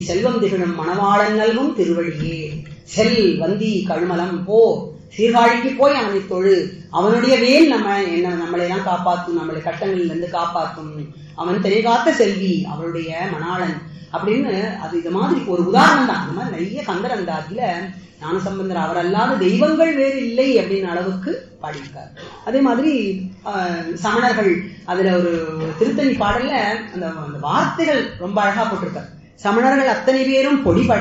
செல்வம் திகழும் மணவாளன் நல்கும் திருவடியே செல் வந்தி கழுமலம் போ சீர்காழிக்கு போய் அவனை தொழு அவனுடைய வேல் நம்ம என்ன நம்மளை எல்லாம் காப்பாற்றும் நம்மளை கட்டங்களில் இருந்து காப்பாற்றும் அவன் தெளிகாத்த செல்வி அவளுடைய மணாளன் அப்படின்னு அது இது மாதிரி ஒரு உதாரணம் தான் இந்த மாதிரி நிறைய கந்தரந்தாதியில ஞானசம்பந்தர் அவர் அல்லாத தெய்வங்கள் வேறு இல்லை அப்படின்னு அளவுக்கு பாடியிருக்கார் அதே மாதிரி ஆஹ், சமணர்கள் அதுல ஒரு திருத்தணி பாடல்ல அந்த அந்த வார்த்தைகள் ரொம்ப அழகா போட்டிருக்கார் சமணர்கள் அத்தனை பேரும் பொடிபட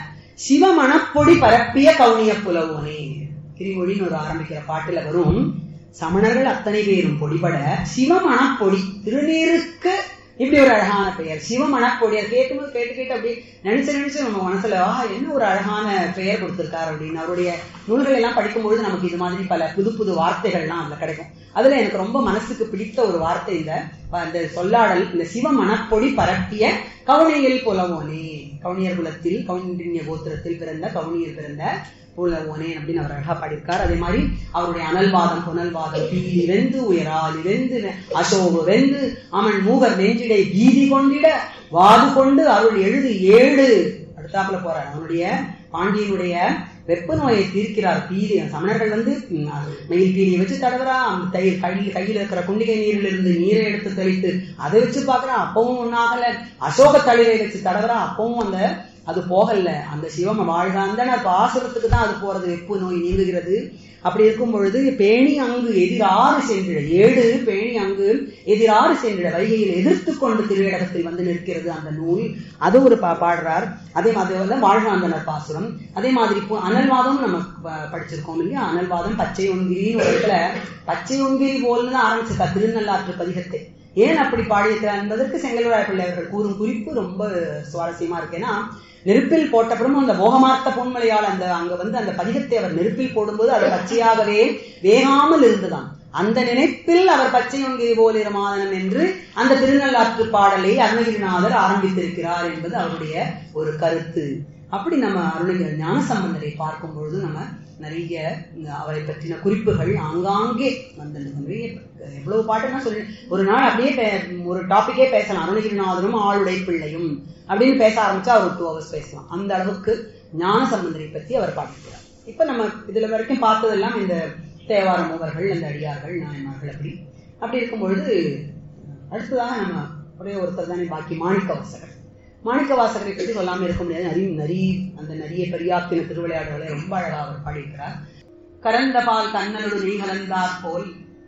சிவமணப்பொடி பரப்பிய கவுனிய புலவோனே கிரிமொழின்னு ஒரு ஆரம்பிக்கிற பாட்டுல வரும் சமணர்கள் அத்தனை பேரும் பொடிபட சிவமணப்பொடி திருநீருக்கு இப்படி ஒரு அழகான பெயர் சிவமணப்பொடி அது கேட்கும்போது கேட்டு கேட்டு அப்படி நினைச்சு நினைச்சு நம்ம மனசுல ஆ என்ன ஒரு அழகான பெயர் கொடுத்திருக்காரு அப்படின்னு அவருடைய நூல்கள் எல்லாம் படிக்கும்பொழுது நமக்கு இது மாதிரி பல புது புது வார்த்தைகள்லாம் அதுல கிடைக்கும் அதுல எனக்கு ரொம்ப மனசுக்கு பிடித்த ஒரு வார்த்தை இந்த இந்த சொல்லாடல் இந்த சிவமணப்பொடி பரப்பிய கவுனியில் புலவோனே கவுனியர் குலத்தில் கவுனிய கோத்திரத்தில் பிறந்த கவுனியர் பிறந்த புலவோனே அப்படின்னு அவர் அழகா பாடியிருக்கார் அதே மாதிரி அவருடைய அனல்வாதம் புனல்வாதம் பீலி வெந்து உயராலி வெந்து அசோக வெந்து அவன் மூவர் நெஞ்சிடை பீதி கொண்டிட வாது கொண்டு அருள் எழுது ஏழு அடுத்தாப்புல போறார் அவனுடைய பாண்டியனுடைய வெப்ப நோயை தீர்க்கிறார் பீலி சமணர்கள் வந்து ம், மயில் பீலியை வச்சு தடவுறா அந்த தயிர் கையில் கையில் இருக்கிற குண்டிகை நீரில் இருந்து நீரை எடுத்து தெளித்து அதை வச்சு பார்க்கறான் அப்பவும் ஒன்னாகல அசோக தளிரை வச்சு தடவுறா அப்பவும் அந்த அது போகல அந்த சிவம வாழ்க அந்த பாசுரத்துக்கு தான் அது போறது வெப்பு நோய் நீங்குகிறது அப்படி இருக்கும் பொழுது பேணி அங்கு எதிராறு சென்றிட ஏடு பேணி அங்கு எதிராறு சென்றிட வைகையில் எதிர்த்து கொண்டு திருவேடகத்தில் வந்து நிற்கிறது அந்த நூல் அது ஒரு பா பாடுறார் அதே மாதிரி வந்து வாழ்காந்தனர் பாசுரம் அதே மாதிரி இப்போ அனல்வாதம் நம்ம ப- படிச்சிருக்கோம் இல்லையா அனல்வாதம் பச்சை ஒன்கிரின்னு ஒரு இடத்துல பச்சை ஒன்கிரி போல்னு தான் ஆரம்பிச்சிருக்கா திருநள்ளாற்று பதிகத்தை ஏன் அப்படி பாடியிருக்கிறார் என்பதற்கு செங்கல்வராய பிள்ளை அவர்கள் கூறும் குறிப்பு ரொம்ப சுவாரஸ்யமா இருக்கு ஏன்னா நெருப்பில் போட்டப்புறம் அந்த மோகமார்த்த பொன்மலையால் அந்த அங்க வந்து அந்த பதிகத்தை அவர் நெருப்பில் போடும்போது அது பச்சையாகவே வேகாமல் இருந்துதான் அந்த நினைப்பில் அவர் பச்சை ஒன்கிரி போல் இருமாதனம் என்று அந்த திருநள்ளாற்று பாடலை அருணகிரிநாதர் ஆரம்பித்திருக்கிறார் என்பது அவருடைய ஒரு கருத்து அப்படி நம்ம அருணகிரி ஞானசம்பந்தரை பார்க்கும் பொழுது நம்ம நிறைய இந்த அவரை பற்றின குறிப்புகள் ஆங்காங்கே வந்து நிறைய எவ்வளவு பாட்டுன்னா சொல்லி ஒரு நாள் அப்படியே பே- ஒரு டாபிக்கே பேசலாம் அருணகிரிநாதரும் ஆளுடை பிள்ளையும் அப்படின்னு பேச ஆரம்பிச்சா ஒரு டூ ஹவர்ஸ் பேசலாம் அந்த அளவுக்கு ஞான சம்பந்தரை பற்றி அவர் பாடிக்கிறார் இப்ப நம்ம இதுல வரைக்கும் பார்த்ததெல்லாம் இந்த தேவார மூவர்கள் அந்த அடியார்கள் நாயன்மார்கள் அப்படி அப்படி இருக்கும் பொழுது அடுத்ததாக நம்ம ஒரே ஒருத்தர் தானே பாக்கி மாணிக்க வாசகர் மாணிக்க வாசகரை பற்றி சொல்லாம இருக்க முடியாது நரி நரி அந்த நரிய பெரியாக்கின திருவிளையாடுகளை ரொம்ப அழகா அவர் பாடியிருக்கிறார் கரந்த பால் கண்ணலோடு நீ கலந்தார் போல்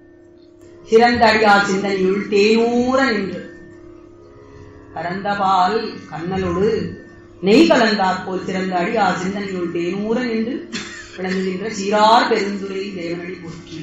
சிறந்த அடியார் சிந்தனையுள் தேனூர நின்று கரந்த பால் கண்ணலோடு நெய் கலந்தார் போல் சிறந்த அடியார் சிந்தனையுள் தேனூர நின்று விளங்குகின்ற சீரார் பெருந்துரை தேவனடி போற்றி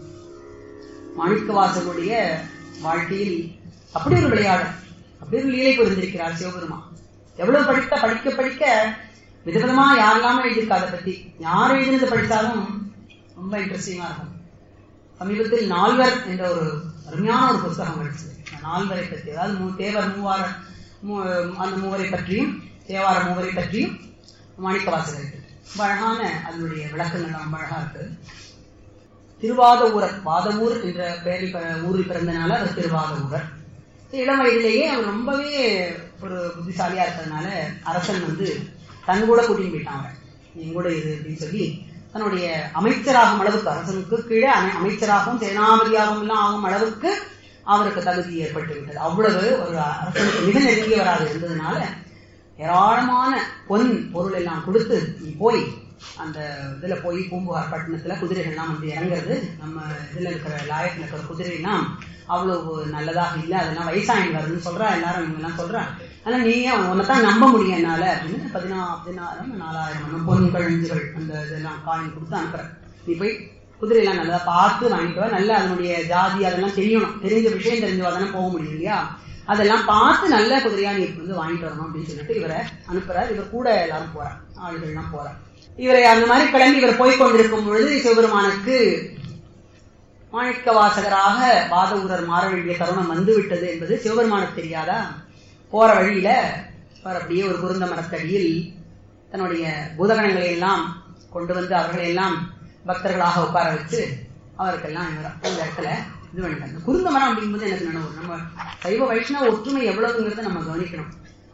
மாணிக்கவாசனுடைய வாழ்க்கையில் அப்படி ஒரு விளையாடல் அப்படி ஒரு லீலை புரிந்திருக்கிறார் சிவபெருமான் எவ்வளவு படித்த படிக்க படிக்க விதவிதமா யாரெல்லாம எழுதியிருக்கா அதை பத்தி யார் எழுதினது படித்தாலும் ரொம்ப இன்ட்ரெஸ்டிங்கா இருக்கும் சமீபத்தில் நால்வர் என்ற ஒரு அருமையான ஒரு புஸ்தகம் படிச்சது அந்த நால்வரை பற்றி அதாவது மூ- தேவர் மூவார மூ- அந்த மூவரை பற்றியும் தேவார மூவரை பற்றியும் மாணிக்க வாசகர் ரொம்ப அழகான அதனுடைய விளக்கங்கள் ரொம்ப அழகா இருக்கு திருவாத ஊரர் வாதவூர் என்ற பெயரில் ப- ஊரில் பிறந்தனால அவர் திருவாத ஊரர் இளம் வயதிலேயே அவர் ரொம்பவே ஒரு புத்திசாலியா இருக்கிறதுனால அரசன் வந்து தன் கூட கூட்டிட்டு போயிட்டான் அவரை நீ கூட இரு அப்படின்னு சொல்லி தன்னுடைய அமைச்சராகும் அளவுக்கு அரசனுக்கு கீழே அமை- அமைச்சராகவும் சேனாபதியாகவும் எல்லாம் ஆகும் அளவுக்கு அவருக்கு தகுதி ஏற்பட்டு விட்டது அவ்வளவு ஒரு அரசனுக்கு மிக நெருங்கியவராக இருந்ததுனால ஏராளமான பொன் பொருள் எல்லாம் கொடுத்து நீ போய் அந்த இதுல போய் பூம்புகார் பட்டணத்துல குதிரைகள்லாம் வந்து இறங்குறது நம்ம இதுல இருக்கிற லாயத்துல இருக்கிற குதிரைலாம் அவ்வளவு நல்லதாக இல்லை அதெல்லாம் வயசாயினர்னு சொல்றா எல்லாரும் இவங்க எல்லாம் சொல்றா ஆனா நீ உன்னைத்தான் நம்ப முடியும் என்னால அப்படின்னு பதினா பதினாயிரம் நாலாயிரம் அந்த பொன் கழிஞ்சுகள் அந்த இதெல்லாம் காயின் கொடுத்து அனுப்புறேன் நீ போய் குதிரையெல்லாம் நல்லா பார்த்து வாங்கிட்டு வா நல்லா அதனுடைய ஜாதி அதெல்லாம் தெரியணும் தெரிஞ்ச விஷயம் தெரிஞ்சவா தானே போக முடியும் இல்லையா அதெல்லாம் பார்த்து நல்ல குதிரையா நீ வந்து வாங்கிட்டு வரணும் அப்படின்னு சொல்லிட்டு இவரை அனுப்புறார் இவர் கூட எல்லாரும் போறார் ஆளுகள்லாம் போறார் இவரை அந்த மாதிரி கிளம்பி இவர் போய் கொண்டிருக்கும் பொழுது சிவபெருமானுக்கு மாணிக்க வாசகராக பாதவூரர் மாற வேண்டிய தருணம் வந்து விட்டது என்பது சிவபெருமானுக்கு தெரியாதா போற வழியில அவர் அப்படியே ஒரு குருந்த மரத்தடியில் தன்னுடைய பூதகணங்களை எல்லாம் கொண்டு வந்து அவர்களை எல்லாம் பக்தர்களாக உட்கார வச்சு அவருக்கெல்லாம் இவர் அந்த இடத்துல இது பண்ணிட்டாங்க குருந்த மரம் அப்படிங்கும்போது எனக்கு நினைவு நம்ம சைவ வைஷ்ணவ ஒற்றுமை எவ்வளவுங்கிறத நம்ம கவனிக்கணும்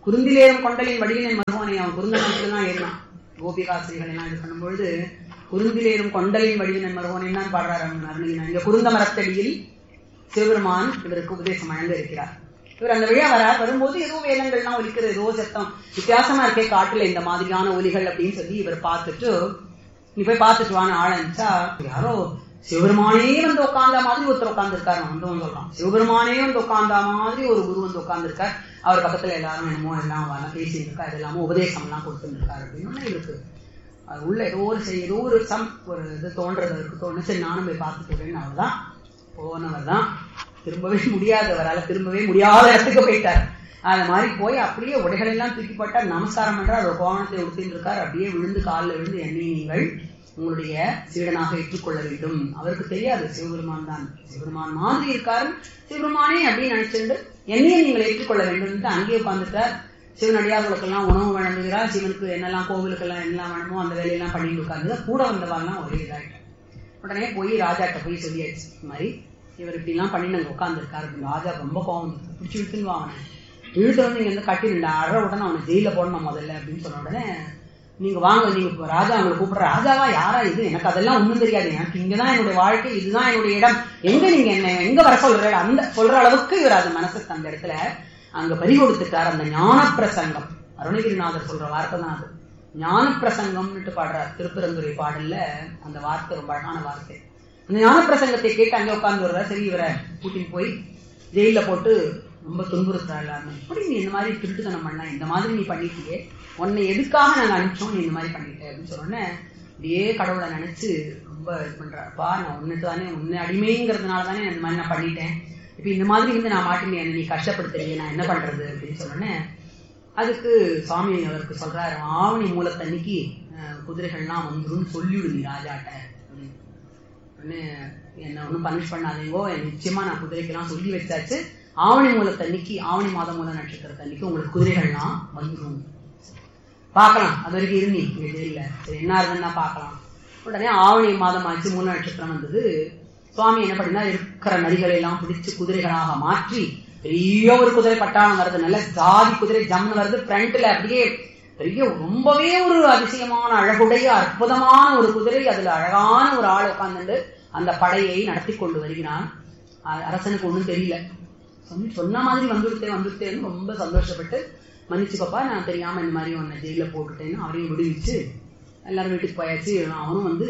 குருந்திலேறும் கொண்டலின் வடிவினை மருமகனை அவன் குருந்த தான் ஏறினான் கோபிகாசிரிகள் எல்லாம் இது பண்ணும்பொழுது குருந்திலேறும் கொண்டலின் வடிவினன் மருமகனை தான் பாடுறாரு அருணகிரிநாதர் இங்க குருந்த மரத்தடியில் சிவபெருமான் இவருக்கு உபதேசம் வழங்க இருக்கிறார் இவர் அந்த வழியா வரார் வரும்போது ஏதோ வேதங்கள்லாம் ஒலிக்கிறது ஏதோ சத்தம் வித்தியாசமா இருக்கே காட்டுல இந்த மாதிரியான ஒலிகள் அப்படின்னு சொல்லி இவர் பார்த்துட்டு நீ போய் பார்த்துட்டு வான்னு ஆரம்பிச்சா யாரோ சிவபெருமானே வந்து உட்கார்ந்த மாதிரி ஒருத்தர் உட்கார்ந்துருக்காரு வந்து சொல்றான் சிவபெருமானே வந்து உட்கார்ந்த மாதிரி ஒரு குரு வந்து உட்கார்ந்துருக்கார் அவர் பக்கத்துல எல்லாரும் என்னமோ எல்லாம் வர பேசிட்டு இருக்கா இது எல்லாமோ உபதேசம் எல்லாம் கொடுத்துருக்காரு அப்படின்னு இருக்கு அது உள்ள ஏதோ ஒரு செய் ஏதோ ஒரு சம் ஒரு இது தோன்றது இருக்கு தோணு சரி நானும் போய் பார்த்துட்டு வரேன்னு அவ்வளவுதான் போனவர் தான் திரும்பவே முடியாது அவரால் திரும்பவே முடியாத இடத்துக்கு போயிட்டார் அந்த மாதிரி போய் அப்படியே உடைகள் எல்லாம் தூக்கி போட்டார் நமஸ்காரம் பண்றார் ஒரு கோவணத்தை உடுத்திட்டு இருக்கார் அப்படியே விழுந்து காலில் விழுந்து என்னை நீங்கள் உங்களுடைய சீடனாக ஏற்றுக்கொள்ள வேண்டும் அவருக்கு தெரியாது சிவபெருமான் தான் சிவபெருமான் மாதிரி இருக்காரு சிவபெருமானே அப்படின்னு நினைச்சிட்டு என்னையும் நீங்கள் ஏற்றுக்கொள்ள வேண்டும் அங்கேயே உட்கார்ந்துட்டார் சிவன் அடியார்களுக்கெல்லாம் உணவு வழங்குகிறார் சிவனுக்கு என்னெல்லாம் கோவிலுக்கெல்லாம் என்னெல்லாம் வேணுமோ அந்த வேலையெல்லாம் பண்ணிட்டு உட்கார்ந்து கூட வந்தவாள்லாம் ஒரே இதாயிட்டார் உடனே போய் ராஜாட்ட போய் சொல்லியாச்சு இந்த மாதிரி இவர் இப்படி எல்லாம் பண்ணி நாங்க உட்காந்துருக்காரு ராஜா ரொம்ப கோவம் வந்துச்சு. பிடிச்சி இழுத்துன்னு வா அவனை இழுத்து வந்து இங்க இருந்து கட்டி ரெண்டு அற உடனே அவனை ஜெயில போடணும் முதல்ல அப்படின்னு சொன்ன உடனே நீங்க வாங்க நீங்க இப்ப ராஜா உங்களை கூப்பிடுற ராஜாவா யாரா இது எனக்கு அதெல்லாம் ஒண்ணும் தெரியாது எனக்கு இங்கதான் என்னுடைய வாழ்க்கை இதுதான் என்னுடைய இடம் எங்க நீங்க என்ன எங்க வர சொல்ற அந்த சொல்ற அளவுக்கு இவர் அது மனசுக்கு அந்த இடத்துல அங்க பறி கொடுத்துட்டார் அந்த ஞான பிரசங்கம் அருணகிரிநாதர் சொல்ற வார்த்தை தான் அது ஞான பிரசங்கம்னுட்டு பாடுறார் திருப்பரந்துரை பாடல்ல அந்த வார்த்தை ரொம்ப அழகான வார்த்தை அந்த ஞான பிரசங்கத்தை கேட்டு அங்க உட்கார்ந்து வர்றார் சரி இவரை கூட்டிட்டு போய் ஜெயில போட்டு ரொம்ப துன்புறுத்துறா எல்லாருமே எப்படி நீ இந்த மாதிரி திருட்டுத்தனம் பண்ண இந்த மாதிரி நீ பண்ணிட்டியே உன்னை எதுக்காக நாங்க அனுப்பிச்சோம் நீ இந்த மாதிரி பண்ணிட்ட அப்படின்னு சொன்னோடனே அப்படியே கடவுளை நினைச்சு ரொம்ப இது பண்றாப்பா நான் உன்னுட்டு தானே உன்னை அடிமைங்கிறதுனால தானே இந்த மாதிரி நான் பண்ணிட்டேன் இப்ப இந்த மாதிரி வந்து நான் மாட்டினேன் என்னை நீ கஷ்டப்படுத்துறீங்க நான் என்ன பண்றது அப்படின்னு சொன்னோடனே அதுக்கு சுவாமி அவருக்கு சொல்றாரு ஆவணி மூலத்தன்னைக்கு அஹ், குதிரைகள்லாம் வந்துரும்னு சொல்லிவிடு நீ ராஜாட்ட அப்படின்னு. உடனே என்ன ஒன்றும் பனிஷ் பண்ணாதீங்கோ நிச்சயமா நான் குதிரைக்கெல்லாம் சொல்லி வச்சாச்சு ஆவணி மூலத்தன்னைக்கு ஆவணி மாதம் மூல நட்சத்திரத்தன்னைக்கு உங்களுக்கு குதிரைகள்லாம் வந்துடும் பார்க்கலாம் அது வரைக்கும் இருந்தி இங்க ஜெயில சரி என்ன ஆகுதுன்னா பார்க்கலாம் உடனே ஆவணி மாதம் ஆச்சு மூல நட்சத்திரம் வந்தது சுவாமி என்ன பண்ணினா இருக்கிற நதிகளை எல்லாம் பிடிச்சு குதிரைகளாக மாற்றி பெரிய ஒரு குதிரை பட்டாளம் வருது நல்ல ஜாதி குதிரை ஜம்னு வருது ஃப்ரண்ட்ல அப்படியே பெரிய ரொம்பவே ஒரு அதிசயமான அழகுடைய அற்புதமான ஒரு குதிரை அதுல அழகான ஒரு ஆள் உட்கார்ந்துட்டு அந்த படையை நடத்தி கொண்டு வருகிறான் அ- அரசனுக்கு ஒண்ணும் தெரியல சொன்ன சொன்ன மாதிரி வந்துவிட்டேன் வந்துவிட்டேன்னு ரொம்ப சந்தோஷப்பட்டு மன்னிச்சுக்கப்பா நான் தெரியாம இந்த மாதிரி உன்னை ஜெயில போட்டுட்டேன்னு அவரையும் விடுவிச்சு எல்லாரும் வீட்டுக்கு போயாச்சு அவனும் வந்து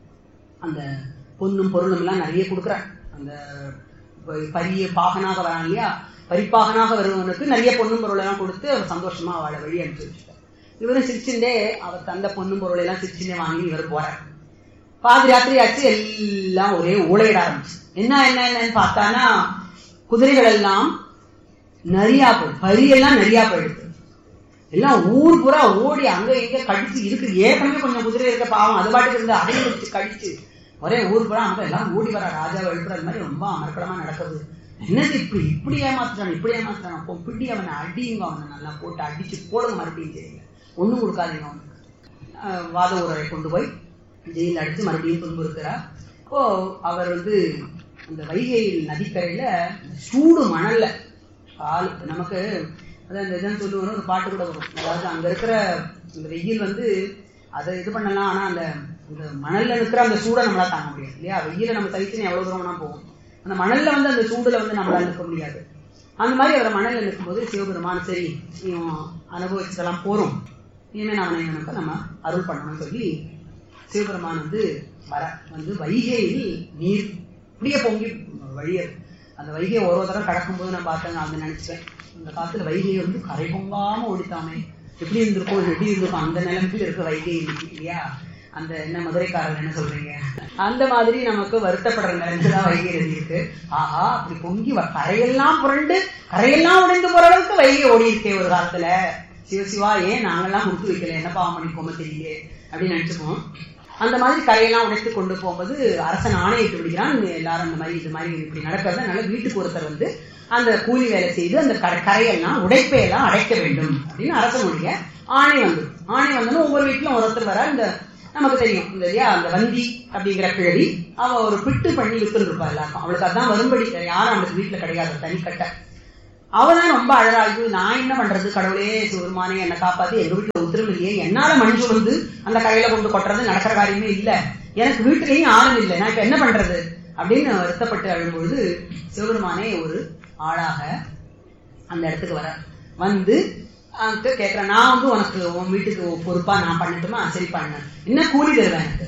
அந்த பொன்னும் பொருளும் எல்லாம் நிறைய கொடுக்குறான் அந்த ப- பரிய பாகனாக வரான் இல்லையா பரிப்பாகனாக வருவனுக்கு நிறைய பொன்னும் பொருள் எல்லாம் கொடுத்து அவர் சந்தோஷமா அவளை வழி அனுப்பிச்சு வச்சுட்டார் இவரும் சிரிச்சுட்டே அவர் தந்த பொன்னும் பொருள் எல்லாம் சிரிச்சுட்டே வாங்கி இவர் போறார் பாதி ராத்திரி ஆச்சு எல்லாம் ஒரே ஊழையிட ஆரம்பிச்சு என்ன என்ன என்னன்னு பார்த்தானா குதிரைகள் எல்லாம் நிறையா போய் பரியெல்லாம் நிறையா போயிடுது எல்லாம் ஊர் பூரா ஓடி அங்க இங்க கடிச்சு இருக்கு ஏற்கனவே கொஞ்சம் குதிரை இருக்க பாவம் அது பாட்டுக்கு இருந்து அதையும் வச்சு கடிச்சு ஒரே ஊர் பூரா அங்க எல்லாம் ஓடி வர ராஜாவை எழுப்புறது மாதிரி ரொம்ப அமர்க்கலமா நடக்குது என்னது இப்படி இப்படி ஏமாத்துறான் இப்படி ஏமாத்துறான் அப்போ பிடி அவனை அடியுங்க அவனை நல்லா போட்டு அடிச்சு போடுங்க மறுபடியும் செய்யுங்க ஒண்ணும் கொடுக்காதீங்க அவனுக்கு அஹ் வாத ஊரரை கொண்டு போய் ஜெயில அடிச்சு மறுபடியும் துன்புறுத்துறார் அப்போ அவர் வந்து அந்த வைகையில் நதிக்கரையில சூடு மணல்ல கால் நமக்கு அதான் இந்த இதுன்னு சொல்லுவோம் ஒரு பாட்டு கூட வரும் அதாவது அங்க இருக்கிற இந்த வெயில் வந்து அதை இது பண்ணலாம் ஆனா அந்த இந்த மணல்ல இருக்கிற அந்த சூடை நம்மளால தாங்க முடியாது இல்லையா வெயில நம்ம சைத்துன்னு எவ்வளவு தூரம் வேணா போகும் அந்த மணல்ல வந்து அந்த சூடுல வந்து நம்மளால நிற்க முடியாது அந்த மாதிரி அவர் மணல்ல நிற்கும்போது சிவபெருமான் சரி இவன் அனுபவிச்சதெல்லாம் போறோம் இனிமே நான் இவனுக்கு நம்ம அருள் பண்ணணும்னு சொல்லி சிவபெருமான் வந்து வர வந்து வைகையில் நீர் இப்படியே பொங்கி வழியது அந்த வைகையை ஒரு ஒரு தடவை கடக்கும்போது நான் பார்த்தேன் அதை நினைச்சேன் அந்த காலத்துல வைகையை வந்து கரை பொங்காம ஓடித்தாமே எப்படி இருந்திருக்கும் எப்படி இருந்திருக்கும் அந்த நிலைமையில் இருக்க வைகை இன்னைக்கு இல்லையா அந்த என்ன மதுரைக்காரர் என்ன சொல்றீங்க அந்த மாதிரி நமக்கு வருத்தப்படுற நிலைமையில தான் வைகை நதி இருக்கு ஆஹா அப்படி பொங்கி வ- கரையெல்லாம் புரண்டு கரையெல்லாம் உடைந்து போற அளவுக்கு வைகை ஓடி இருக்கே ஒரு காலத்துல சிவசிவா ஏன் நாங்கெல்லாம் கொடுத்து வைக்கல என்ன பாவம் பண்ணிக்கோம தெரியல அப்படின்னு நினைச்சுப்போம் அந்த மாதிரி கரையெல்லாம் உடைத்து கொண்டு போகும்போது அரசன் ஆணையிட்டு விடுகிறான் நீ எல்லாரும் அந்த மாதிரி இது மாதிரி இப்படி நடக்கிறது அதனால வீட்டுக்கு ஒருத்தர் வந்து அந்த கூலி வேலை செய்து அந்த கரை- கரையெல்லாம் உடைப்பையெல்லாம் அடைக்க வேண்டும் அப்படின்னு அரசனுடைய ஆணை வந்து ஆணை வந்தோன்னு ஒவ்வொரு வீட்டிலும் ஒருத்தர் வர இந்த நமக்கு தெரியும் இந்த இல்லையா அந்த வந்தி அப்படிங்கிற கிழவி அவ ஒரு பிட்டு பண்ணி வித்துட்டு இருப்பா எல்லாருக்கும் அவளுக்கு அதான் வரும்படி வேற யாரும் அவளுக்கு வீட்டுல கிடையாது தனிக்கட்டை அவதான் ரொம்ப அழகா ஐயோ நான் என்ன பண்றது கடவுளே சிவருமானே என்ன காப்பாத்தி எங்க வீட்டுல உத்தரவு இல்லையே என்னால மண் சுமந்து அந்த கையில கொண்டு கொட்டுறது நடக்கிற காரியமே இல்ல எனக்கு வீட்டுலயும் யாரும் இல்லை நான் இப்ப என்ன பண்றது அப்படின்னு வருத்தப்பட்டு அழும்பொழுது சிவபெருமானே ஒரு ஆளாக அந்த இடத்துக்கு வர வந்து அங்க கேக்குறேன் நான் வந்து உனக்கு உன் வீட்டுக்கு பொறுப்பா நான் பண்ணட்டுமா சரி பண்ண என்ன கூலி தருவேன் எனக்கு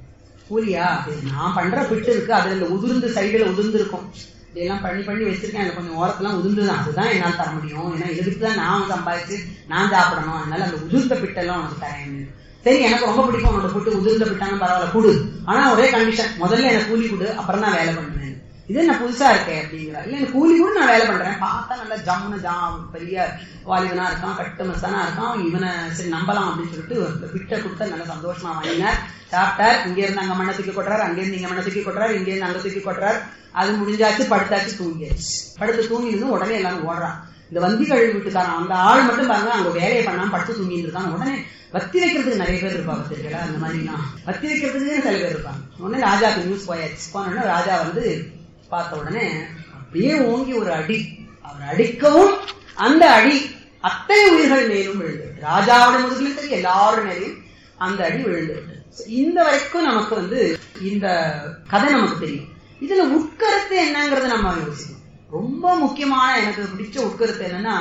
கூலியா அது நான் பண்ற பிட்டு இருக்கு அதுல இந்த உதிர்ந்து சைடுல உதிர்ந்து இருக்கும் இதெல்லாம் பண்ணி பண்ணி வச்சிருக்கேன் எனக்கு கொஞ்சம் ஓரத்தெல்லாம் உதிர்ந்துதான் அதுதான் என்னால் தர முடியும் ஏன்னா இதுக்கு தான் நான் சம்பாதிச்சு நான் சாப்பிடணும் அதனால அந்த உதிர்ந்த பிட்டெல்லாம் உனக்கு தரேன் சரி எனக்கு ரொம்ப பிடிக்கும் உன்னோட புட்டு உதிர்ந்த பிட்டாங்க பரவாயில்ல கொடு ஆனா ஒரே கண்டிஷன் முதல்ல எனக்கு கூலி கொடு அப்புறம் தான் வேலை பண்ணுவேன் இது என்ன புதுசா இருக்கே அப்படிங்கிற இல்ல எனக்கு கூலி கூட நான் வேலை பண்றேன் பார்த்தா நல்லா ஜம்னு ஜாம் பெரிய வாலிபனா இருக்கான் கட்டு மசானா இருக்கான் இவனை சரி நம்பலாம் அப்படின்னு சொல்லிட்டு ஒரு பிட்டை கொடுத்தா நல்லா சந்தோஷமா வாங்கினார் சாப்பிட்டார் இங்க இருந்து அங்க மண்ணை தூக்கி கொட்டுறாரு அங்க இருந்து இங்க மண்ணை தூக்கி கொட்டுறாரு இங்க இருந்து அங்க தூக்கி கொட்டுறாரு அது முடிஞ்சாச்சு படுத்தாச்சு தூங்கியாச்சு படுத்து தூங்கி இருந்து உடனே எல்லாரும் ஓடுறான் இந்த வந்தி கழுவி வீட்டுக்காரன் அந்த ஆள் மட்டும் பாருங்க அங்க வேலையை பண்ணாம படுத்து தூங்கிட்டு இருக்காங்க உடனே வத்தி வைக்கிறதுக்கு நிறைய பேர் இருப்பாங்க தெரியுங்களா அந்த மாதிரிலாம் வத்தி வைக்கிறதுக்கு சில பேர் இருப்பாங்க உடனே ராஜாக்கு நியூஸ் போயாச்சு போனோடனே ராஜா வந்து பார்த்த உடனே அப்படியே ஓங்கி ஒரு அடி அவர் அடிக்கவும் அந்த அடி அத்தனை உயிர்கள் மேலும் விழுந்து ராஜாவோட முதுகிலும் சரி எல்லாரோட மேலையும் அந்த அடி விழுந்து இந்த வரைக்கும் நமக்கு வந்து இந்த கதை நமக்கு தெரியும் இதுல உட்கருத்து என்னங்கறத நம்ம யோசிக்கணும் ரொம்ப முக்கியமான எனக்கு பிடிச்ச உட்கருத்து என்னன்னா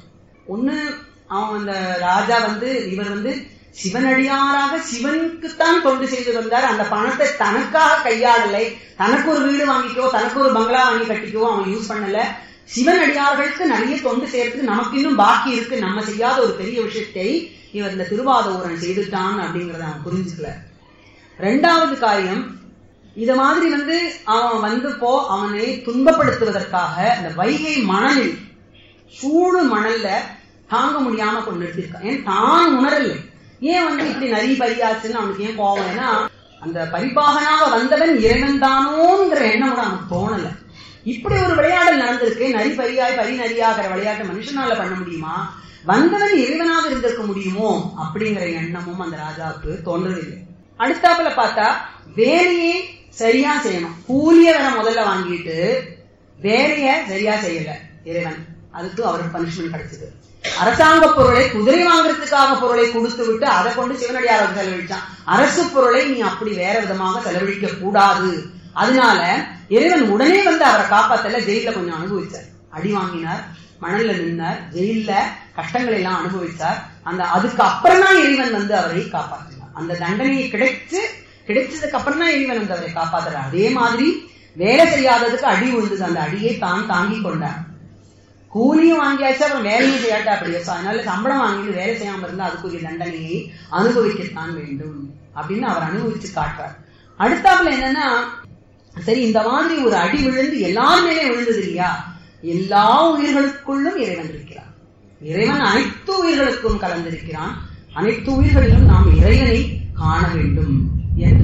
ஒண்ணு அவன் அந்த ராஜா வந்து இவர் வந்து சிவனடியாராக சிவனுக்குத்தான் தொண்டு செய்து வந்தார் அந்த பணத்தை தனக்காக கையாடலை தனக்கு ஒரு வீடு வாங்கிக்கோ தனக்கு ஒரு பங்களா வாங்கி கட்டிக்கோ அவன் யூஸ் பண்ணல சிவனடியார்களுக்கு நிறைய தொண்டு செய்யறதுக்கு நமக்கு இன்னும் பாக்கி இருக்கு நம்ம செய்யாத ஒரு பெரிய விஷயத்தை இவர் இந்த திருவாதூரன் செய்துட்டான் அப்படிங்கறத அவன் புரிஞ்சுக்கல ரெண்டாவது காரியம் இத மாதிரி வந்து அவன் வந்து போ அவனை துன்பப்படுத்துவதற்காக இந்த வைகை மணலில் சூடு மணல்ல தாங்க முடியாம கொண்டு நிறுத்திருக்கான் ஏன் தான் உணரலை ஏன் வந்து இப்படி நரி பரியாச்சுன்னு அவனுக்கு ஏன் கோவம் ஏன்னா அந்த பரிபாகனாக வந்தவன் இறைவன் தானோங்கிற எண்ணம் கூட அவனுக்கு தோணல இப்படி ஒரு விளையாடல் நடந்திருக்கு நரி பரியாய் பரி நரியாகிற விளையாட்டு மனுஷனால பண்ண முடியுமா வந்தவன் இறைவனாக இருந்திருக்க முடியுமோ அப்படிங்கிற எண்ணமும் அந்த ராஜாவுக்கு தோன்றவில்லை அடுத்தாப்புல பார்த்தா வேலையை சரியா செய்யணும் கூலிய வேற முதல்ல வாங்கிட்டு வேலைய சரியா செய்யல இறைவன் அதுக்கு அவருக்கு பனிஷ்மெண்ட் கிடைச்சது அரசாங்க பொருளை குதிரை வாங்குறதுக்காக பொருளை கொடுத்து விட்டு அதை கொண்டு சிவனடியாருக்கு செலவழிச்சான் அரசு பொருளை நீ அப்படி வேற விதமாக செலவழிக்க கூடாது அதனால இறைவன் உடனே வந்து அவரை காப்பாத்தல ஜெயில கொஞ்சம் அனுபவிச்சார் அடி வாங்கினார் மணல்ல நின்னார் ஜெயில கஷ்டங்களை எல்லாம் அனுபவிச்சார் அந்த அதுக்கு அப்புறம் தான் இறைவன் வந்து அவரை காப்பாற்றினார் அந்த தண்டனையை கிடைச்சு கிடைச்சதுக்கு அப்புறம் தான் இறைவன் வந்து அவரை காப்பாத்துறார் அதே மாதிரி வேலை செய்யாததுக்கு அடி விழுந்தது அந்த அடியை தான் தாங்கி கொண்டார் கூலியும் வாங்கியாச்சு அப்புறம் வேலையும் செய்யாட்டா அப்படியே அதனால சம்பளம் வாங்கிட்டு வேலை செய்யாம இருந்தா அதுக்குரிய தண்டனையை அனுபவிக்கத்தான் வேண்டும் அப்படின்னு அவர் அனுபவிச்சு காட்டுறார் அடுத்தாப்புல என்னன்னா சரி இந்த மாதிரி ஒரு அடி விழுந்து எல்லார் மேலே விழுந்தது இல்லையா எல்லா உயிர்களுக்குள்ளும் இறைவன் இருக்கிறான் இறைவன் அனைத்து உயிர்களுக்கும் கலந்திருக்கிறான் அனைத்து உயிர்களிலும் நாம் இறைவனை காண வேண்டும் என்ற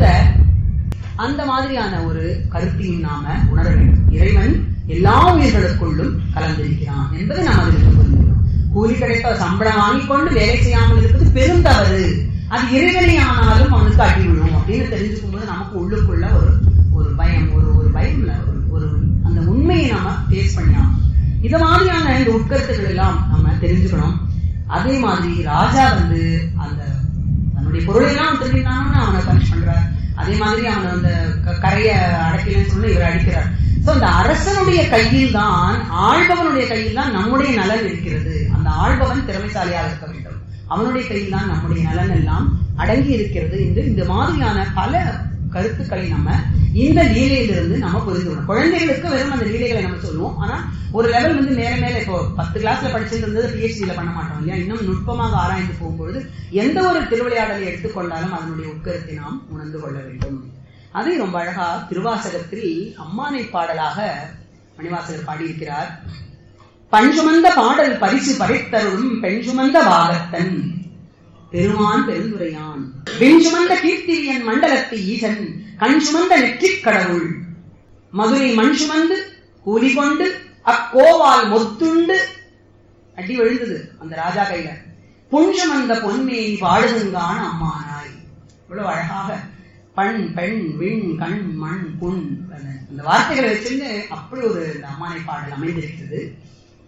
அந்த மாதிரியான ஒரு கருத்தையும் நாம உணர வேண்டும் இறைவன் எல்லா உயிர்களுக்குள்ளும் கலந்திருக்கிறான் என்பதை நாம் அதில் புரிஞ்சுக்கணும் கூலி கிடைத்த சம்பளம் வாங்கிக் கொண்டு வேலை செய்யாமல் இருப்பது பெருந்தவறு அது இறைவனை ஆனாலும் அவனுக்கு அடி விழும் அப்படின்னு தெரிஞ்சுக்கும் போது நமக்கு உள்ளுக்குள்ள ஒரு ஒரு பயம் ஒரு ஒரு பயம் இல்ல ஒரு ஒரு அந்த உண்மையை நாம ஃபேஸ் பண்ணியாம் இது மாதிரியான இந்த உட்கருத்துக்கள் எல்லாம் நம்ம தெரிஞ்சுக்கணும் அதே மாதிரி ராஜா வந்து அந்த தன்னுடைய பொருளை எல்லாம் திருடினான்னு அவனை பனிஷ் பண்றார் அதே மாதிரி அவன் அந்த க- கரைய அடக்கலன்னு சொல்லி இவர் அடிக்கிறார் சோ அந்த அரசனுடைய கையில் தான் ஆள்பவனுடைய கையில் தான் நம்முடைய நலன் இருக்கிறது அந்த ஆள்பவன் திறமைசாலியாக இருக்க வேண்டும் அவனுடைய கையில் தான் நம்முடைய நலன் எல்லாம் அடங்கி இருக்கிறது என்று இந்த மாதிரியான பல கருத்துக்களை நம்ம இந்த லீலையிலிருந்து நம்ம புரிந்துக்கணும் குழந்தைகளுக்கு வெறும் அந்த லீலைகளை நம்ம சொல்லுவோம் ஆனா ஒரு லெவல் வந்து மேல மேல இப்போ பத்து கிளாஸ்ல படிச்சுட்டு இருந்தது பிஹெச்டியில பண்ண மாட்டோம் இல்லையா இன்னும் நுட்பமாக ஆராய்ந்து போகும்பொழுது எந்த ஒரு திருவிளையாடலை எடுத்துக்கொண்டாலும் அதனுடைய உட்கருத்தை நாம் உணர்ந்து கொள்ள வேண்டும் அதை ரொம்ப அழகா திருவாசகத்தில் அம்மானை பாடலாக மணிவாசகர் பாடியிருக்கிறார் பண் சுமந்த பாடல் பரிசு படைத்தருளும் பெண் சுமந்த வாகத்தன் பெருமான் பெருந்துரையான் விண் சுமந்த கீர்த்தியன் மண்டலத்து ஈசன் கண் சுமந்த நெற்றிக் கடவுள் மதுரை மண் சுமந்து கூலி கொண்டு அக்கோவால் மொத்துண்டு அடி விழுந்தது அந்த ராஜா கையில புன் சுமந்த பொன்மேனி பாடுதுங்கான அம்மானாய் இவ்வளவு அழகாக பண் பெண் விண் கண் மண் புண் அந்த வார்த்தைகளை வச்சிருந்து அப்படி ஒரு இந்த அம்மானை பாடல் அமைந்திருக்கிறது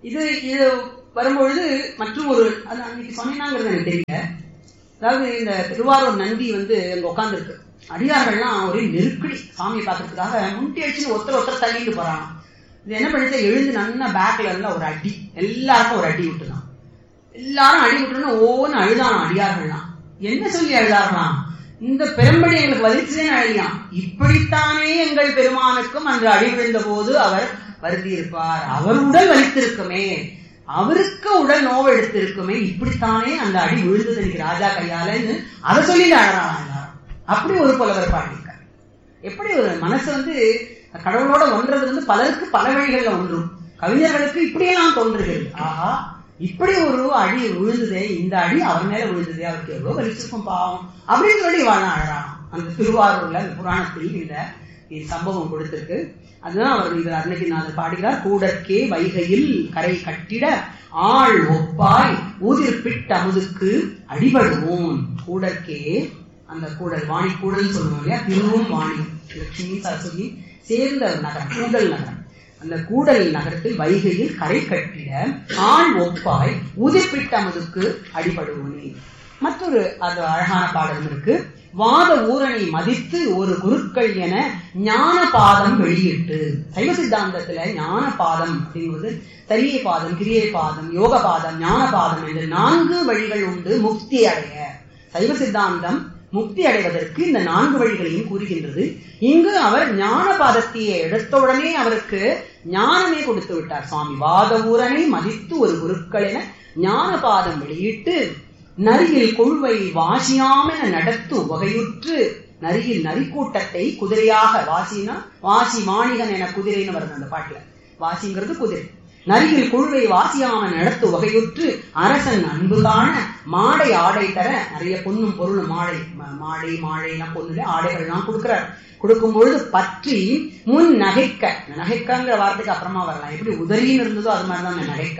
இது இது வரும்பொழுது மற்றும் ஒரு அது அன்னைக்கு சொன்னீங்கிறது எனக்கு தெரியல அதாவது இந்த திருவாரூர் நந்தி வந்து அங்க உட்காந்துருக்கு அடியார்கள்லாம் ஒரே நெருக்கடி சாமியை பார்க்கறதுக்காக முட்டி அடிச்சு ஒருத்தர் ஒருத்தர் தள்ளிட்டு போறாங்க இது என்ன பண்ணிட்டு எழுந்து நன்னா பேக்ல இருந்தா ஒரு அடி எல்லாருக்கும் ஒரு அடி விட்டுதான் எல்லாரும் அடி விட்டுன்னு ஓன்னு அழுதானா அடியார்கள்லாம் என்ன சொல்லி அழுதார்களாம் இந்த பெரும்படி எங்களுக்கு வலிச்சதே அழியாம் இப்படித்தானே எங்கள் பெருமானுக்கும் அன்று அடி விழுந்த போது அவர் வருந்தி இருப்பார் அவர் உடல் வலித்திருக்குமே அவருக்கு உடல் நோவு எடுத்திருக்குமே இப்படித்தானே அந்த அடி விழுந்தது எனக்கு ராஜா கையாலன்னு அதை சொல்லி அழறான் எல்லாரும் அப்படி ஒரு புலவர் பாடியிருக்கார் எப்படி ஒரு மனசு வந்து கடவுளோட ஒன்றது வந்து பலருக்கு பல வழிகள்ல ஒன்றும் கவிஞர்களுக்கு இப்படியெல்லாம் தோன்றுகிறது ஆஹா இப்படி ஒரு அடி விழுந்ததே இந்த அடி அவர் மேல விழுந்ததே அவருக்கு எவ்வளவு வலிச்சிருக்கும் பாவம் அப்படின்னு சொல்லி வாழ அழறான் அந்த திருவாரூர்ல அந்த புராணத்தில் இந்த சம்பவம் கொடுத்திருக்கு அதுதான் அவர் இது அருணகிரிநாதர் பாடுகிறார் கூடற்கே வைகையில் கரை கட்டிட ஆள் ஒப்பாய் ஊதிர் பிட் அமுதுக்கு அடிபடுவோம் கூடற்கே அந்த கூடல் வாணி கூடல் சொல்லுவோம் இல்லையா திருவும் வாணி லட்சுமி சரஸ்வதி சேர்ந்த நகரம் கூடல் நகரம் அந்த கூடல் நகரத்தில் வைகையில் கரை கட்டிட ஆண் ஒப்பாய் உதிர்பிட்ட அமுதுக்கு அடிபடுவோனே மற்றொரு அது அழகான பாடலும் இருக்கு வாத ஊரணி மதித்து ஒரு குருக்கள் என ஞான பாதம் வெளியிட்டு சைவ சித்தாந்தத்துல ஞான பாதம் அப்படிங்கிறது தரிய பாதம் கிரியை பாதம் யோக பாதம் ஞான பாதம் என்று நான்கு வழிகள் உண்டு முக்தி அடைய சைவ சித்தாந்தம் முக்தி அடைவதற்கு இந்த நான்கு வழிகளையும் கூறுகின்றது இங்கு அவர் ஞான பாதத்தையே எடுத்தவுடனே அவருக்கு ஞானமே கொடுத்து விட்டார் சுவாமி வாத ஊரனை மதித்து ஒரு குருக்கள் என ஞான பாதம் வெளியிட்டு நரியில் கொள்வை வாசியாமென நடத்து வகையுற்று நரியில் நரிக்கூட்டத்தை குதிரையாக வாசினா வாசி மாணிகன் என குதிரைன்னு வருது அந்த பாட்டுல வாசிங்கிறது குதிரை நரியில் குழுவை வாசியாம நடத்து வகையுற்று அரசன் அன்பு காண மாடை ஆடை தர நிறைய பொண்ணும் பொருளும் மாடை மாடை மாழைலாம் பொண்ணுல ஆடைகள்லாம் கொடுக்கிறார் கொடுக்கும் பொழுது பற்றி முன் நகைக்க நகைக்கங்கிற வார்த்தைக்கு அப்புறமா வரலாம் எப்படி உதறின்னு இருந்ததோ அது மாதிரிதான் அந்த நகைக்க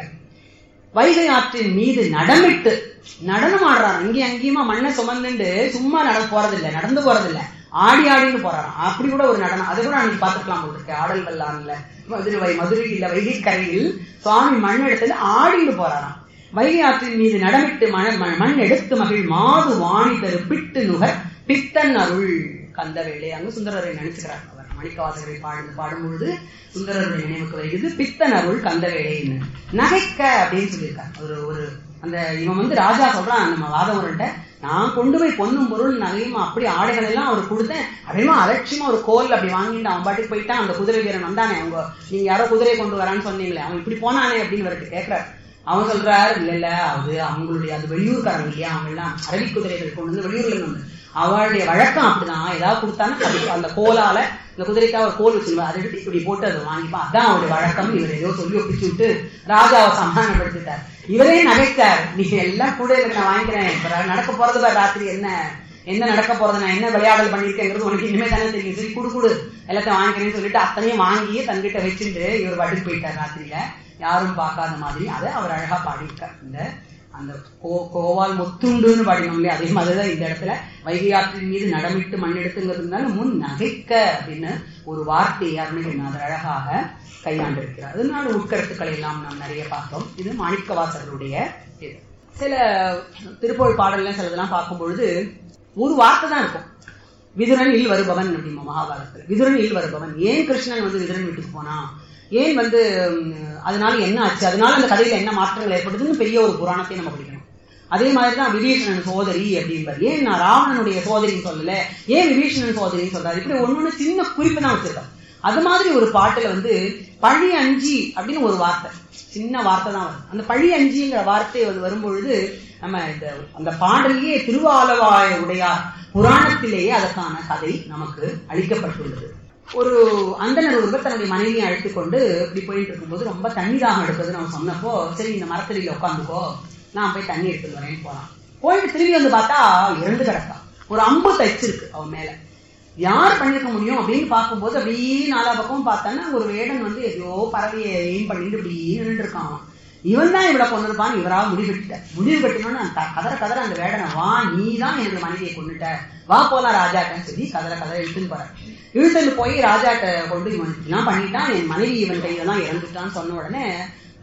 வைகை ஆற்றின் மீது நடமிட்டு நடனம் ஆடுறாரு இங்கேயும் அங்கேயுமா மண்ணை சுமந்துண்டு சும்மா நட போறதில்லை நடந்து போறதில்லை ஆடி ஆடின்னு போறாராம் அப்படி கூட ஒரு நடனம் அது கூட அன்னைக்கு பார்த்துக்கலாம் போட்டுருக்கு ஆடல் வல்லான்ல மதுரை மதுரை இல்ல வைகை கரையில் சுவாமி மண் இடத்துல ஆடின்னு போறாராம் வைகை ஆற்றின் மீது நடமிட்டு மண் மண் எடுத்து மகிழ் மாது வாணி தரு பிட்டு நுகர் பித்தன் அருள் கந்தவேளை அங்கு சுந்தரரை நினைச்சுக்கிறார் அவர் மணிக்கவாசகரை பாடு பாடும்பொழுது சுந்தரருடைய நினைவுக்கு வருகிறது பித்தன் அருள் கந்தவேளைன்னு நகைக்க அப்படின்னு சொல்லியிருக்கார் ஒரு ஒரு அந்த இவன் வந்து ராஜா சொல்றான் நம்ம வாதவர்கிட்ட நான் கொண்டு போய் பொண்ணும் பொருள் நகையும் அப்படி ஆடைகள் எல்லாம் அவர் கொடுத்தேன் அப்படியே அலட்சியமா ஒரு கோல் அப்படி வாங்கிட்டு அவன் பாட்டுக்கு போயிட்டான் அந்த குதிரை வீரன் வந்தானே அவங்க நீங்க யாரோ குதிரையை கொண்டு வரான்னு சொன்னீங்களே அவன் இப்படி போனானே அப்படின்னு வரட்டு கேட்கிறார் அவன் சொல்றாரு இல்ல இல்ல அது அவங்களுடைய அது வெளியூர்காரங்க இல்லையா அவங்க எல்லாம் அரளி குதிரைகள் கொண்டு வந்து வெளியூர்ல இருந்து வந்து அவளுடைய வழக்கம் அப்படிதான் ஏதாவது கொடுத்தாலும் அந்த கோலால இந்த குதிரைக்காக ஒரு கோல் வச்சிருவா அதை எடுத்து இப்படி போட்டு அதை வாங்கிப்பான் அதான் அவருடைய வழக்கம் இவர் ஏதோ சொல்லி ஒப்பிச்சு விட்டு ராஜாவை சமாதானப்படுத்திட்டார் இவரே நகைத்தார் நீங்க எல்லாம் கூட எனக்கு நான் வாங்கிக்கிறேன் இப்ப நடக்க போறது பாரு ராத்திரி என்ன என்ன நடக்க போறது நான் என்ன விளையாடல் பண்ணிருக்கேங்கிறது உனக்கு இனிமே தானே தெரியும் சரி குடு குடு எல்லாத்தையும் வாங்கிக்கிறேன்னு சொல்லிட்டு அத்தனையும் வாங்கி தன்கிட்ட வச்சுட்டு இவர் வட்டுக்கு போயிட்டார் ராத்திரியில யாரும் பார்க்காத மாதிரி அதை அவர் அழகா பாடியிருக்கார் இந்த அந்த கோ கோவால் முத்துண்டுன்னு பாடினோம் இல்லையா அதே மாதிரிதான் இந்த இடத்துல வைகை ஆற்றின் மீது நடமிட்டு மண்ணெடுத்துங்கிறதுனால முன் நகைக்க அப்படின்னு ஒரு வார்த்தையை அருணகிரிநாதர் அழகாக கையாண்டிருக்கிறார் அதனால உட்கருத்துக்களை எல்லாம் நாம் நிறைய பார்த்தோம் இது மாணிக்கவாசகருடைய இது சில திருப்பொழு பாடல்கள் சிலதெல்லாம் பார்க்கும் பொழுது ஒரு வார்த்தை தான் இருக்கும் விதுரன் இல் வருபவன் அப்படிமா மகாபாரதத்துல விதுரன் இல் வருபவன் ஏன் கிருஷ்ணன் வந்து விதுரன் வீட்டுக்கு போனான் ஏன் வந்து அதனால என்ன ஆச்சு அதனால அந்த கதையில என்ன மாற்றங்கள் ஏற்படுதுன்னு பெரிய ஒரு புராணத்தை நம்ம படிக்கணும் அதே மாதிரிதான் விபீஷணன் சோதரி அப்படின்பார் ஏன் நான் ராவணனுடைய சோதரின்னு சொல்லல ஏன் விபீஷணன் சோதரின்னு சொல்றாரு இப்படி ஒன்னொன்னு சின்ன குறிப்பு தான் வச்சிருக்கோம் அது மாதிரி ஒரு பாட்டுல வந்து பழி அஞ்சி அப்படின்னு ஒரு வார்த்தை சின்ன வார்த்தை தான் வரும் அந்த பழி அஞ்சிங்கிற வார்த்தை வரும்பொழுது நம்ம இந்த அந்த பாடலையே திருவாலவாய உடையார் புராணத்திலேயே அதற்கான கதை நமக்கு அளிக்கப்பட்டுள்ளது ஒரு அந்தனர் ஒருவர் தன்னுடைய மனைவியை அழைத்து கொண்டு இப்படி போயிட்டு இருக்கும்போது ரொம்ப தண்ணி தாகம் எடுக்குதுன்னு அவன் சொன்னப்போ சரி இந்த மரத்தடியில உட்காந்துக்கோ நான் போய் தண்ணி எடுத்துட்டு வரேன்னு போறான் போயிட்டு திரும்பி வந்து பார்த்தா இறந்து கிடக்கான் ஒரு அம்பு தைச்சிருக்கு அவன் மேல யார் பண்ணிருக்க முடியும் அப்படின்னு பார்க்கும்போது அப்படியே நாலா பக்கமும் பார்த்தான்னா ஒரு வேடன் வந்து எதையோ பறவையை எய்ம் பண்ணிட்டு இப்படி நின்று இருக்கான் இவன் தான் இவளை கொண்டிருப்பான் இவரா முடிவு கட்டிட்ட முடிவு கட்டினோன்னு கதற கதற அந்த வேடனை வா நீ தான் எனக்கு மனைவியை கொண்டுட்ட வா போலாம் ராஜாட்டன்னு சொல்லி கதற கதற இழுத்துன்னு போற இழுத்துன்னு போய் ராஜாட்ட கொண்டு இவன் இப்படிலாம் பண்ணிட்டான் என் மனைவி இவன் கையில தான் இறந்துட்டான்னு சொன்ன உடனே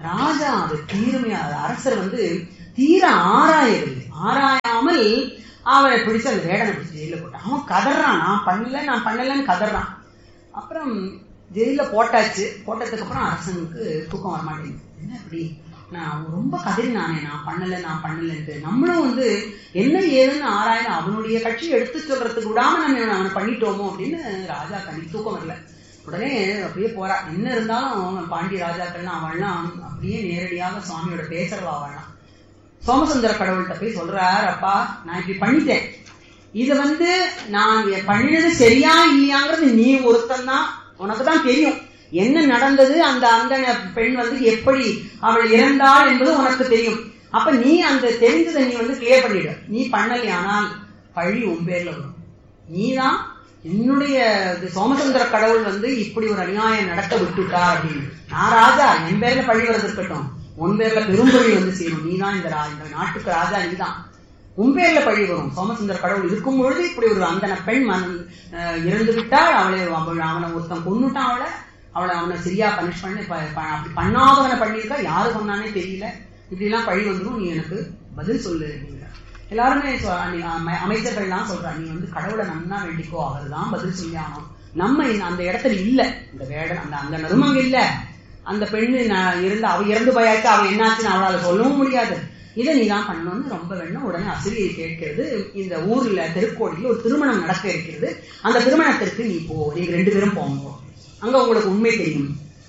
ராஜா அது தீர்மையா அரசர் வந்து தீர ஆராயவில்லை ஆராயாமல் அவரை பிடிச்சு அந்த வேடனை பிடிச்சு ஜெயில போட்டான் அவன் கதறான் நான் பண்ணல நான் பண்ணலன்னு கதறான் அப்புறம் ஜெயில போட்டாச்சு போட்டதுக்கு அப்புறம் அரசனுக்கு தூக்கம் வரமாட்டேங்குது என்ன இப்படி நான் ரொம்ப கதறினானே நான் பண்ணல நான் பண்ணலன்ட்டு நம்மளும் வந்து என்ன ஏதுன்னு ஆராய்ந்து அவனுடைய கட்சி எடுத்து சொல்றதுக்கு விடாம நம்ம இவனை அவனை பண்ணிட்டோமோ அப்படின்னு ராஜா கண்ணி தூக்கம் வரல உடனே அப்படியே போறா என்ன இருந்தாலும் பாண்டிய ராஜாக்கள்லாம் அவள்லாம் அப்படியே நேரடியாக சுவாமியோட பேசுறவா அவள்லாம் சோமசுந்தர கடவுள்கிட்ட போய் சொல்றார் அப்பா நான் இப்படி பண்ணிட்டேன் இது வந்து நான் பண்ணினது சரியா இல்லையாங்கிறது நீ ஒருத்தன் தான் உனக்கு தான் தெரியும் என்ன நடந்தது அந்த அந்த பெண் வந்து எப்படி அவள் இறந்தாள் என்பது உனக்கு தெரியும் அப்ப நீ அந்த தெரிஞ்சதை நீ வந்து கிளியர் பண்ணிடு நீ பண்ணலையானால் பழி உன் பேர்ல வரும் நீதான் என்னுடைய சோமசுந்தர கடவுள் வந்து இப்படி ஒரு அநியாயம் நடக்க விட்டுட்டா அப்படின்னு நான் ராஜா என் பேர்ல பழி வரது இருக்கட்டும் உன் பேர்ல பெரும்பழி வந்து சேரும் நீதான் இந்த இந்த நாட்டுக்கு ராஜா நீதான் உன் பேர்ல பழி வரும் சோமசுந்தர கடவுள் இருக்கும் பொழுது இப்படி ஒரு அந்தன பெண் மன் இறந்து விட்டால் அவளை அவனை ஒருத்தன் கொண்டுட்டான் அவளை அவளை அவனை சரியா பனிஷ் பண்ணி அப்படி பண்ணாதவனை பண்ணியிருக்கா யாரு பண்ணானே தெரியல இப்படி எல்லாம் பழி வந்துடும் நீ எனக்கு பதில் சொல்லு அப்படிங்கிற எல்லாருமே அமைச்சர்கள்லாம் சொல்றா நீ வந்து கடவுளை நன்னா வேண்டிக்கோ அவர் தான் பதில் சொல்லி ஆகணும் நம்ம அந்த இடத்துல இல்ல இந்த வேடன் அந்த அந்த நறுமங்க இல்ல அந்த பெண்ணு இருந்து அவ இறந்து போயாச்சு அவ என்னாச்சுன்னு அவளால சொல்லவும் முடியாது இதை நீ தான் பண்ணணும்னு ரொம்ப வேணும் உடனே அசிரியை கேட்கிறது இந்த ஊர்ல தெருக்கோடியில் ஒரு திருமணம் நடக்க இருக்கிறது அந்த திருமணத்திற்கு நீ போ நீங்க ரெண்டு பேரும் போங்க அங்க உங்களுக்கு உண்மை தெரியும்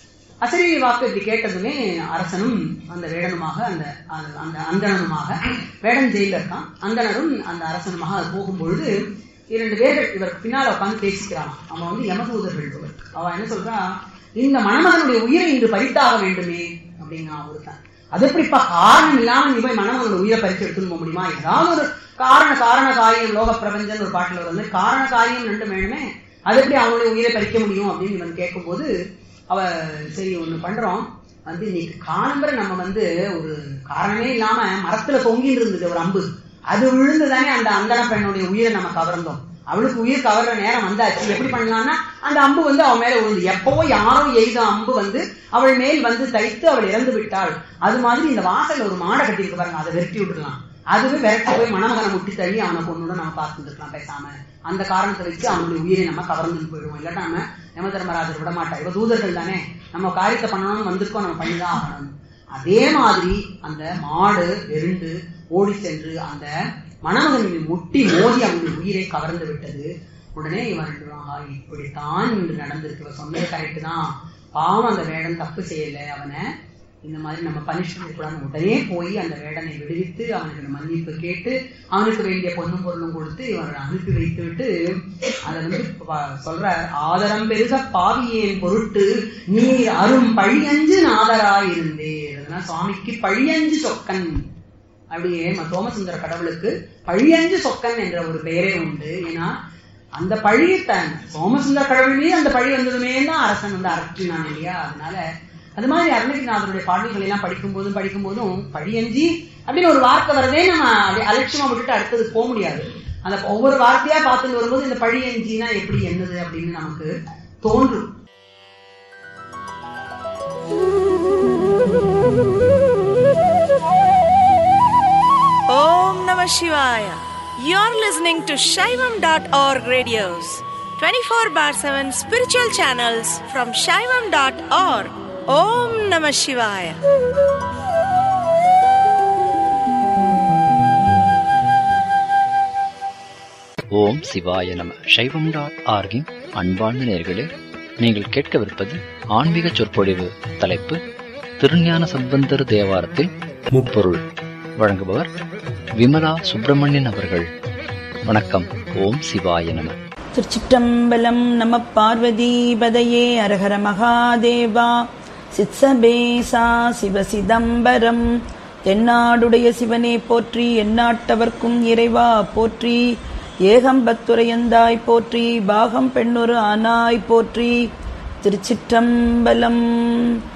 அசரிய வாக்கு இப்படி கேட்டதுமே அரசனும் அந்த வேடனுமாக அந்த அந்த அந்தணனுமாக வேடன் ஜெயில இருக்கான் அந்தணரும் அந்த அரசனுமாக அது போகும்பொழுது இரண்டு பேர்கள் இவருக்கு பின்னால் உட்காந்து பேசிக்கிறான் அவன் வந்து யமதூதர்கள் அவன் என்ன சொல்றா இந்த மணமகனுடைய உயிரை இன்று பறித்தாக வேண்டுமே அப்படின்னா ஒருத்தன் அது எப்படிப்பா காரணம் இல்லாம நீ போய் மணமகனோட உயிரை பறிச்சு எடுத்துன்னு போக முடியுமா ஏதாவது ஒரு காரண காரண காரியம் லோக பிரபஞ்சன் ஒரு பாட்டுல வந்து காரண காரியம் ரெண்டு வேணுமே அது எப்படி அவனுடைய உயிரை பறிக்க முடியும் அப்படின்னு இவன் கேட்கும்போது அவ சரி ஒண்ணு பண்றோம் வந்து இன்னைக்கு காலம்பரை நம்ம வந்து ஒரு காரணமே இல்லாம மரத்துல தொங்கிட்டு இருந்தது ஒரு அம்பு அது விழுந்துதானே அந்த அந்தன பெண்ணுடைய உயிரை நம்ம கவர்ந்தோம் அவளுக்கு உயிர் கவர்ற நேரம் வந்தாச்சு எப்படி பண்ணலாம்னா அந்த அம்பு வந்து அவன் மேல விழுந்து எப்பவோ யாரோ எய்த அம்பு வந்து அவள் மேல் வந்து தைத்து அவள் இறந்து விட்டாள் அது மாதிரி இந்த வாசல்ல ஒரு மாடை கட்டியிருக்கு பாருங்க அதை வெட்டி விட்டுலாம் அதுவே விரட்டி போய் மணமகனை முட்டி தள்ளி அவனை கொண்டு நம்ம பார்த்துருக்கலாம் பேசாம அந்த காரணத்தை வச்சு அவனுடைய உயிரை நம்ம கவர்ந்து போயிடுவோம் இல்லாட்டா நம்ம யம தர்மராஜர் விட மாட்டா இவ தூதர்கள் தானே நம்ம காரியத்தை பண்ணணும்னு வந்திருக்கோம் நம்ம பண்ணிதான் ஆகணும் அதே மாதிரி அந்த மாடு வெருண்டு ஓடி சென்று அந்த மணமகன் முட்டி மோதி அவனுடைய உயிரை கவர்ந்து விட்டது உடனே இவன் இப்படித்தான் இன்று நடந்திருக்கு இவன் சொன்னது கரெக்ட் தான் பாவம் அந்த வேடன் தப்பு செய்யல அவனை இந்த மாதிரி நம்ம பனிஷ் பண்ணக்கூடாது உடனே போய் அந்த வேடனை விடுவித்து அவனுக்கு மன்னிப்பு கேட்டு அவனுக்கு வேண்டிய பொண்ணும் பொருளும் கொடுத்து இவனை அனுப்பி வைத்து விட்டு அதை வந்து சொல்ற ஆதரம் பெருக பாவியேன் பொருட்டு நீர் அரும் பழியஞ்சு நாதராயிருந்தே அதனால சுவாமிக்கு பழியஞ்சு சொக்கன் அப்படியே சோமசுந்தர கடவுளுக்கு பழியஞ்சு சொக்கன் என்ற ஒரு பெயரே உண்டு ஏன்னா அந்த பழியை தன் சோமசுந்தர கடவுள் மீது அந்த பழி வந்ததுமே தான் அரசன் வந்து அரற்றினான் இல்லையா அதனால அது மாதிரி அருணகிரிநாதருடைய பாடல்கள் எல்லாம் படிக்கும் போதும் படிக்கும் போதும் பழியஞ்சி அப்படின்னு ஒரு வார்த்தை வரதே நம்ம அப்படியே அலட்சியமா விட்டுட்டு அடுத்தது போக முடியாது அந்த ஒவ்வொரு வார்த்தையா பார்த்துட்டு வரும்போது இந்த பழியஞ்சினா எப்படி என்னது அப்படின்னு நமக்கு தோன்றும் Om Namah Shivaya. You're listening to Shaivam.org radios, 24 bar 7 spiritual channels from Shaivam.org. Om Namah Shivaya. ஓம் சிவாய நம சைவம் டாட் ஆர்கின் அன்பார்ந்த நேர்களே நீங்கள் கேட்கவிருப்பது ஆன்மீக சொற்பொழிவு தலைப்பு திருஞான சம்பந்தர் தேவாரத்தில் முப்பொருள் வழங்குபவர் விமலா சுப்பிரமணியன் அவர்கள் வணக்கம் ஓம் சிவாய நம திருச்சிற்றம்பலம் நம பார்வதிபதையே அரஹர மகாதேவா சித்சபேசா சிவ சிதம்பரம் தென்னாடுடைய சிவனே போற்றி எந்நாட்டவர்க்கும் இறைவா போற்றி ஏகம்பத்துரையந்தாய் போற்றி பாகம் பெண்ணொரு ஆனாய் போற்றி திருச்சிற்றம்பலம்